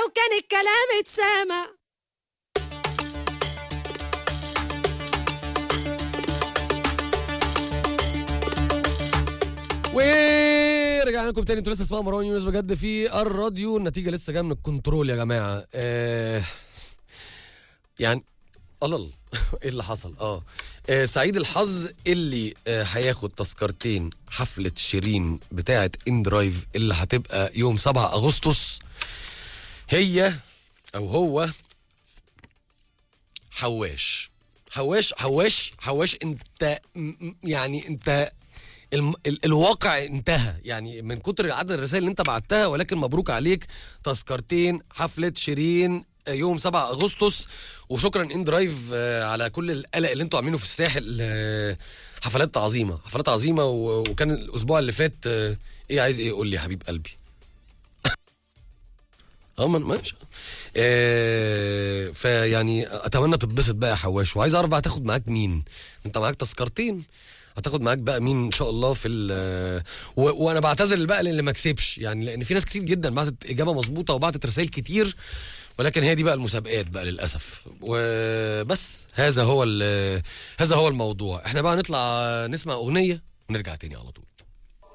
لو كان الكلام اتسامع ورجعنا لكم تاني انتوا لسه اسمعوا مروان يونس بجد في الراديو النتيجه لسه جايه من الكنترول يا جماعه آه يعني الله الله ايه اللي حصل اه, آه سعيد الحظ اللي آه هياخد تذكرتين حفله شيرين بتاعه ان درايف اللي هتبقى يوم 7 اغسطس هي او هو حواش حواش حواش حواش انت م- م- يعني انت الم... ال... الواقع انتهى يعني من كتر عدد الرسائل اللي انت بعتها ولكن مبروك عليك تذكرتين حفله شيرين يوم 7 اغسطس وشكرا ان درايف آه، على كل القلق اللي انتوا عاملينه في الساحل آه، حفلات عظيمه حفلات عظيمه و... وكان الاسبوع اللي فات آه، ايه عايز ايه قول لي يا حبيب قلبي اه ما- ماشي آه فيعني اتمنى تتبسط بقى يا حواش وعايز اعرف بقى هتاخد معاك مين انت معاك تذكرتين هتاخد معاك بقى مين ان شاء الله في ال و- وانا بعتذر بقى للي ما كسبش يعني لان في ناس كتير جدا بعتت اجابه مظبوطه وبعتت رسائل كتير ولكن هي دي بقى المسابقات بقى للاسف وبس هذا هو ال- هذا هو الموضوع احنا بقى نطلع نسمع اغنيه ونرجع تاني على طول